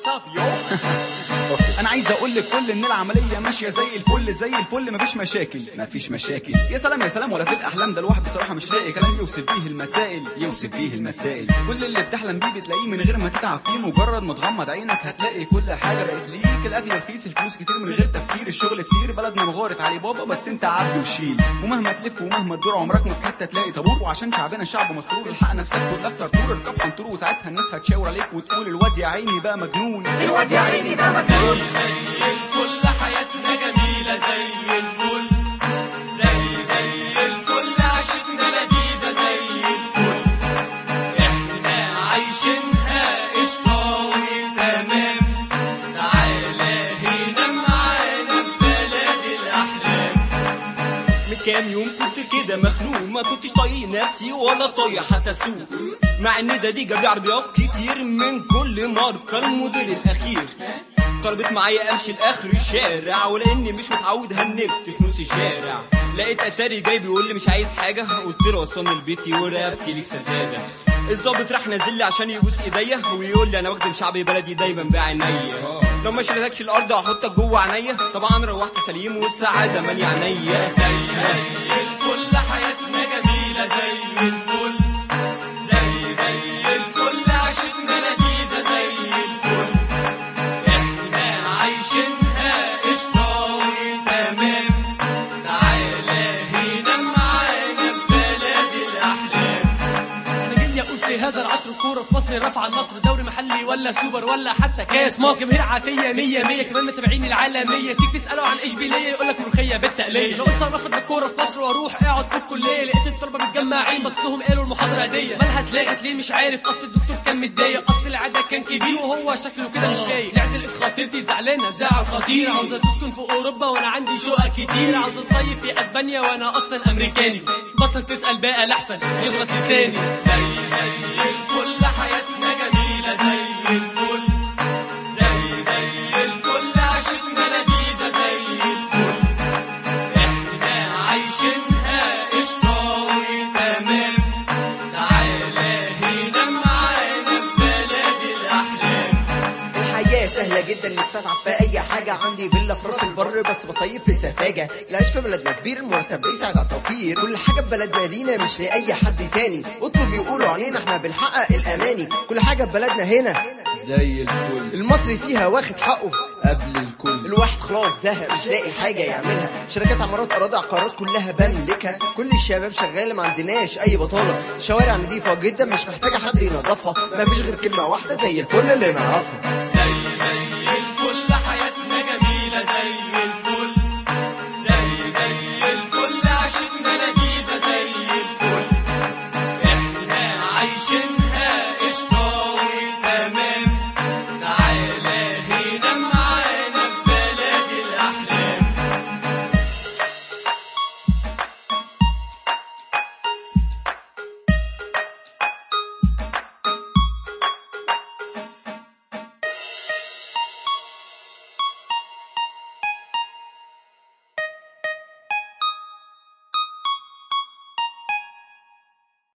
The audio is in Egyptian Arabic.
واتساب يو انا عايز اقول لك كل ان العمليه ماشيه زي الفل زي الفل مفيش مشاكل مفيش مشاكل يا سلام يا سلام ولا في الاحلام ده الواحد بصراحه مش لاقي كلام يوصف بيه المسائل يوصف بيه المسائل كل اللي بتحلم بيه بتلاقيه من غير ما تتعب فيه مجرد ما تغمض عينك هتلاقي كل حاجه بقت ليك الاكل رخيص الفلوس كتير من غير تفكير الشغل كتير بلدنا مغارت علي بابا بس انت عبد وشيل ومهما تلف ومهما تدور عمرك ما في حته تلاقي طابور وعشان شعبنا شعب مسرور الحق نفسك خد لك طرطور اركب حنطور وساعتها الناس هتشاور عليك وتقول الواد يا عيني بقى مجنون الواد يا عيني بقى مجنون زي الفل حياتنا جميلة زي الفل زي زي الفل عشتنا لذيذة زي الفل احنا عايشينها قشطة وتمام تعالى هنا معانا في بلد الأحلام من كام يوم كنت كده مخنوق ما كنتش طايق نفسي ولا طايق حتى اسوق مع ان ده دي جاب لي عربيات كتير من كل ماركة الموديل الاخير طلبت معايا امشي لاخر الشارع ولاني مش متعود هنكت في نص الشارع لقيت اتاري جاي بيقول لي مش عايز حاجه قلت له وصلني لبيتي ورقبتي ليك سداده الظابط راح نازل لي عشان يبوس ايديا ويقول لي انا بخدم شعبي بلدي دايما بعينيا لو ما شلتكش الارض هحطك جوه عينيا طبعا روحت سليم والسعاده ماليه عينيا زي زي الفل حياتنا جميله زي الفل زي زي الفل عشتنا لذيذه زي الفل احنا عايشينها قشطة وتمام تعالى هنا معانا في بلد الأحلام انا جاي اقول في هذا العصر الكوره في مصر رفع النصر دوري محلي ولا سوبر ولا حتى كاس مصر جماهير عافيه 100 100 كمان متابعين العالميه تيجي تساله عن اشبيليه يقول لك ملوخيه بالتقليه لو قلت انا اخد الكوره في مصر واروح اقعد في الكليه لقيت الطلبه متجمعين بس لهم قالوا المحاضره هديه مالها تلاقي ليه مش عارف اصل الدكتور كان متضايق اصل العاده كان كبير وهو شكله كده مش فايق طلعت لقيت خطيبتي زعلانه زعل خطير عاوزه تسكن في اوروبا وانا عندي شقق كتير عاوزه تصيف في اسبانيا وانا اصلا امريكاني بطل تسال بقى لاحسن يغلط لساني زي زي الفل حياتنا جميلة زي الفل زي زي الفل عشتنا لذيذة زي الفل احنا عايشينها قشطة وتمام تعالى هنا معانا في بلد الأحلام الحياة سهلة جدا نفسي اتعب في اي حاجة عندي فيلا في راس البر بس بصيف في سفاجة العيش في بلدنا كبير المرتب بيساعد على التوفير كل حاجة في بلدنا لينا مش لأي حد تاني اطلب يقولوا علينا احنا بنحقق الاماني كل حاجة في بلدنا هنا زي الفل المصري فيها واخد حقه قبل الكل الواحد خلاص زهق مش لاقي حاجة يعملها شركات عمارات أراضي عقارات كلها بملكها كل الشباب شغالة ما عندناش أي بطالة شوارع نظيفة جدا مش محتاجة حد ينظفها ما فيش غير كلمة واحدة زي الفل اللي نعرفها زي